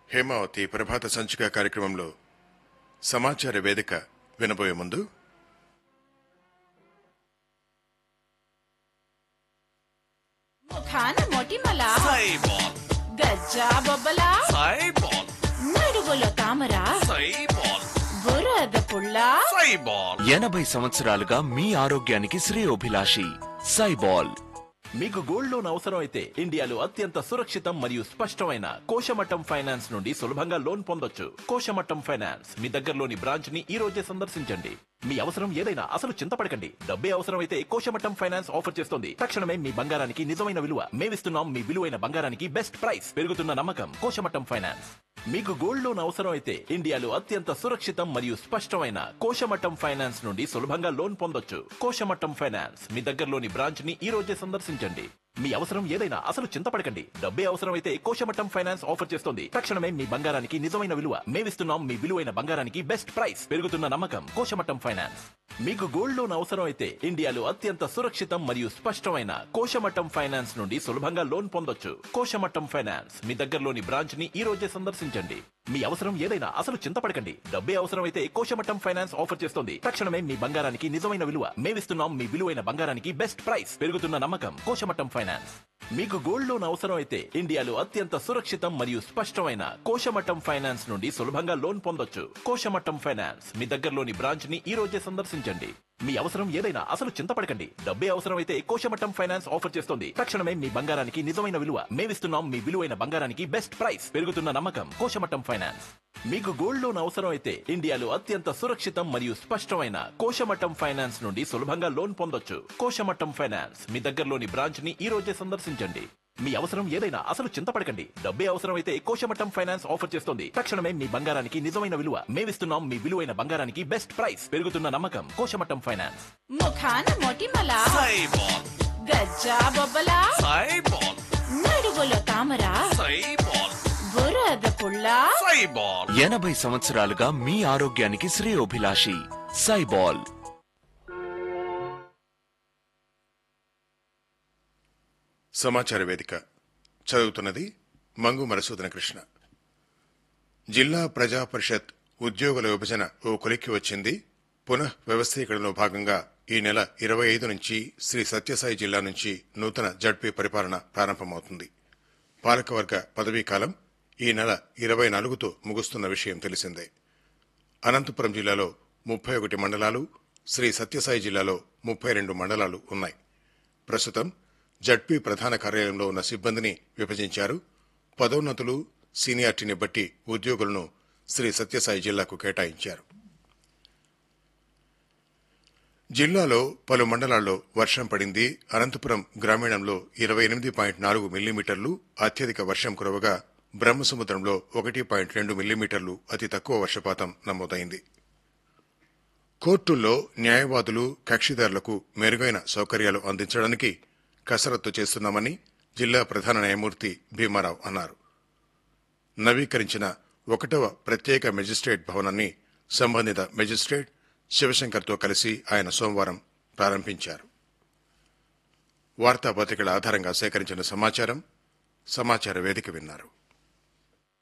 హేమావతి ప్రభాత సంచిక కార్యక్రమంలో సమాచార వేదిక వినబోయే ముందు ముఖాన మొటిమల సైబాల్ గజ్జా బొబ్బల సైబాల్ నడువులో తామర సైబాల్ బురద పుల్ల సైబాల్ ఎనభై సంవత్సరాలుగా మీ ఆరోగ్యానికి శ్రేయోభిలాషి సైబాల్ మీకు గోల్డ్ లోన్ అవసరం అయితే ఇండియాలో అత్యంత సురక్షితం మరియు స్పష్టమైన కోశమట్టం ఫైనాన్స్ నుండి సులభంగా లోన్ పొందొచ్చు కోశమట్టం ఫైనాన్స్ మీ దగ్గరలోని బ్రాంచ్ ని ఈ రోజే సందర్శించండి మీ అవసరం ఏదైనా అసలు చింతపడకండి డబ్బే అవసరం అయితే కోశమట్టం ఫైనాన్స్ ఆఫర్ చేస్తుంది తక్షణమే మీ బంగారానికి నిజమైన విలువ మేమిస్తున్నాం మీ విలువైన బంగారానికి బెస్ట్ ప్రైస్ పెరుగుతున్న నమ్మకం కోశమట్టం ఫైనాన్స్ మీకు గోల్డ్ లోన్ అవసరం అయితే ఇండియాలో అత్యంత సురక్షితం మరియు స్పష్టమైన కోశమట్టం ఫైనాన్స్ నుండి సులభంగా లోన్ పొందొచ్చు కోశమట్టం ఫైనాన్స్ మీ దగ్గరలోని బ్రాంచ్ ని ఈ రోజే సందర్శించండి మీ అవసరం ఏదైనా అసలు చింతపడకండి డబ్బే అవసరం అయితే కోశమట్టం ఫైనాన్స్ ఆఫర్ చేస్తుంది తక్షణమే మీ బంగారానికి నిజమైన విలువ మేమిస్తున్నాం మీ విలువైన బంగారానికి బెస్ట్ ప్రైస్ పెరుగుతున్న నమ్మకం కోశమట్టం ఫైనాన్స్ మీకు గోల్డ్ లోన్ అవసరం అయితే ఇండియాలో అత్యంత సురక్షితం మరియు స్పష్టమైన కోశమట్టం ఫైనాన్స్ నుండి సులభంగా లోన్ పొందొచ్చు కోశమట్టం ఫైనాన్స్ మీ దగ్గరలోని బ్రాంచ్ ని ఈ రోజే సందర్శించండి మీ అవసరం ఏదైనా అసలు చింతపడకండి డబ్బే అవసరం అయితే కోశమట్టం ఫైనాన్స్ ఆఫర్ చేస్తుంది తక్షణమే మీ బంగారానికి నిజమైన విలువ మేమిస్తున్నాం మీ విలువైన బంగారానికి బెస్ట్ ప్రైస్ పెరుగుతున్న నమ్మకం కోశమట్టం ఫైనాన్స్ మీకు గోల్డ్ లోన్ అవసరం అయితే ఇండియాలో అత్యంత సురక్షితం మరియు స్పష్టమైన కోశమట్టం ఫైనాన్స్ నుండి సులభంగా లోన్ పొందొచ్చు కోశమట్టం ఫైనాన్స్ మీ దగ్గరలోని బ్రాంచ్ ని ఈ రోజే సందర్శించండి మీ అవసరం ఏదైనా అసలు చింతపడకండి డబ్బే అవసరం అయితే కోశమట్టం ఫైనాన్స్ ఆఫర్ చేస్తుంది తక్షణమే మీ బంగారానికి నిజమైన విలువ మేమిస్తున్నాం మీ విలువైన బంగారానికి బెస్ట్ ప్రైస్ పెరుగుతున్న నమ్మకం కోశమట్టం ఫైనాన్స్ మీకు గోల్డ్ లోన్ అవసరం అయితే ఇండియాలో అత్యంత సురక్షితం మరియు స్పష్టమైన కోశమట్టం ఫైనాన్స్ నుండి సులభంగా లోన్ పొందొచ్చు కోశమట్టం ఫైనాన్స్ మీ దగ్గరలోని బ్రాంచ్ ని ఈ రోజే సందర్శించండి మీ అవసరం ఏదైనా అసలు చింతపడకండి డబ్బే అవసరం అయితే కోశమట్టం ఫైనాన్స్ ఆఫర్ చేస్తుంది తక్షణమే మీ బంగారానికి నిజమైన విలువ మేమిస్తున్నాం మీ విలువైన బంగారానికి బెస్ట్ ప్రైస్ పెరుగుతున్న నమ్మకం కోశమట్టం ఫైనాన్స్ ముఖాన మొటిమల సైబాల్ గజ్జా బొబ్బల సైబాల్ నడువులో తామర సైబాల్ బురద పుల్ల సైబాల్ ఎనభై సంవత్సరాలుగా మీ ఆరోగ్యానికి శ్రేయోభిలాషి సైబాల్ సమాచార వేదిక చదువుతున్నది మంగు మరసూదన కృష్ణ జిల్లా ప్రజా పరిషత్ ఉద్యోగుల విభజన ఓ కొలిక్కి వచ్చింది పునః వ్యవస్థీకరణలో భాగంగా ఈ నెల ఇరవై ఐదు నుంచి శ్రీ సత్యసాయి జిల్లా నుంచి నూతన జడ్పీ పరిపాలన ప్రారంభమవుతుంది పాలకవర్గ పదవీ కాలం ఈ నెల ఇరవై నాలుగుతో ముగుస్తున్న విషయం తెలిసిందే అనంతపురం జిల్లాలో ముప్పై ఒకటి మండలాలు శ్రీ సత్యసాయి జిల్లాలో ముప్పై రెండు మండలాలు ఉన్నాయి ప్రస్తుతం జడ్పీ ప్రధాన కార్యాలయంలో ఉన్న సిబ్బందిని విభజించారు పదోన్నతులు సీనియారిటీని బట్టి ఉద్యోగులను శ్రీ సత్యసాయి జిల్లాకు కేటాయించారు జిల్లాలో పలు మండలాల్లో వర్షం పడింది అనంతపురం గ్రామీణంలో ఇరవై ఎనిమిది పాయింట్ నాలుగు మిల్లీమీటర్లు అత్యధిక వర్షం కురవగా బ్రహ్మసముద్రంలో ఒకటి పాయింట్ రెండు మిల్లీమీటర్లు అతి తక్కువ వర్షపాతం నమోదైంది కోర్టుల్లో న్యాయవాదులు కక్షిదారులకు మెరుగైన సౌకర్యాలు అందించడానికి కసరత్తు చేస్తున్నామని జిల్లా ప్రధాన న్యాయమూర్తి భీమారావు అన్నారు నవీకరించిన ఒకటవ ప్రత్యేక మెజిస్ట్రేట్ భవనాన్ని సంబంధిత మెజిస్ట్రేట్ శివశంకర్తో కలిసి ఆయన సోమవారం ప్రారంభించారు వార్తాపత్రికల ఆధారంగా సేకరించిన సమాచారం సమాచార వేదిక విన్నారు